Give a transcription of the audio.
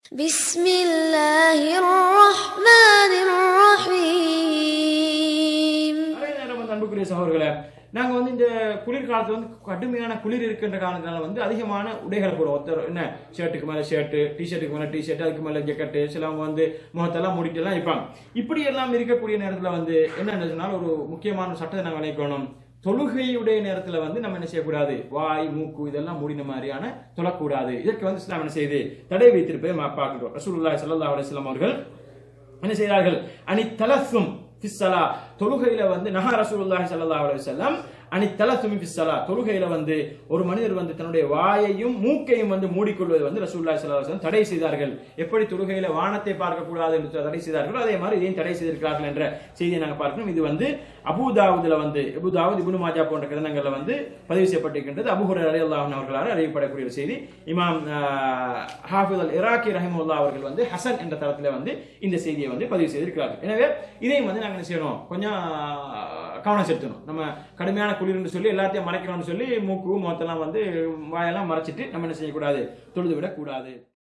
بسم الله الرحمن الرحيم அதே நேரம் வந்து அன்புக்குரிய சகோதரர்களே நாங்க வந்து இந்த குளிர்காலத்துல வந்து கடுமையான குளிர் இருக்கின்ற காரணத்தினால வந்து அதிகமான உடைகளை போடுவோம் ஒருத்தர் என்ன ஷர்ட்டுக்கு மேல ஷர்ட் டிஷர்ட்டுக்கு மேல டிஷர்ட் அதுக்கு மேல ஜெக்கெட்டு சிலவங்க வந்து முகத்தெல்லாம் மூடிட்டு எல்லாம் இருப்பாங்க இப்படி எல்லாம் இருக்கக்கூடிய நேரத்துல வந்து என்ன சொன்னாலும் ஒரு முக்கியமான சட்டத்தை நாங்கள் நினைக்கணும் தொழுகையுடைய நேரத்துல வந்து நம்ம என்ன செய்யக்கூடாது வாய் மூக்கு இதெல்லாம் மூடின மாதிரியான தொழக்கூடாது இதற்கு வந்து இஸ்லாம் என்ன செய்யுது தடை வைத்திருப்பதை நம்ம பார்க்கிறோம் ரசூலுல்லாஹி ஸல்லல்லாஹு அலைஹி வஸல்லம் அவர்கள் என்ன செய்கிறார்கள் அனி தலசும் ஃபிஸ்ஸலா தொழுகையில வந்து நஹா ரசூலுல்லாஹி ஸல்லல்லாஹு அலைஹி வஸல்லம் அனி தலசும் ஃபிஸ்ஸலா தொழுகையில வந்து ஒரு மனிதர் வந்து தன்னுடைய வாயையும் மூக்கையும் வந்து மூடிக்கொள்வது வந்து ரசூலுல்லாஹி ஸல்லல்லாஹு அலைஹி வஸல்லம் தடை செய்தார்கள் எப்படி தொழுகையில வானத்தை பார்க்க கூடாது என்று தடை செய்தார்களோ அதே மாதிரி இதையும் தடை செய்திருக்கிறார்கள் என்ற செய்தியை நாங்கள் பார்க்கணும் இது வந்து அபூதாவுதுல வந்து அபூதாவுத் இப்னு மாஜா போன்ற கிரந்தங்கள்ல வந்து பதிவு செய்யப்பட்டிருக்கின்றது அபு ஹுரைரா ரலியல்லாஹு அன்ஹு அவர்களால் அறியப்படக்கூடிய ஒரு செய்தி இமாம் ஆஹ், ஹாஃபிஸ் அல் இராக்கி ரஹிமுல்லா அவர்கள் வந்து ஹசன் என்ற தளத்துல வந்து இந்த செய்தியை வந்து பதிவு செய்திருக்கிறார்கள் எனவே இதையும் வந்து நாங்க என்ன செய்யணும் கொஞ்சம் ஆஹ், கவனம் செலுத்தணும் நம்ம கடுமையான குளிர்னு சொல்லி எல்லாத்தையும் மறைக்கணும்னு சொல்லி மூக்கு முகத்தெல்லாம் வந்து வாயெல்லாம் மறைச்சிட்டு நம்ம என்ன செய்யக்கூடாது தொழுது விடக்கூடாது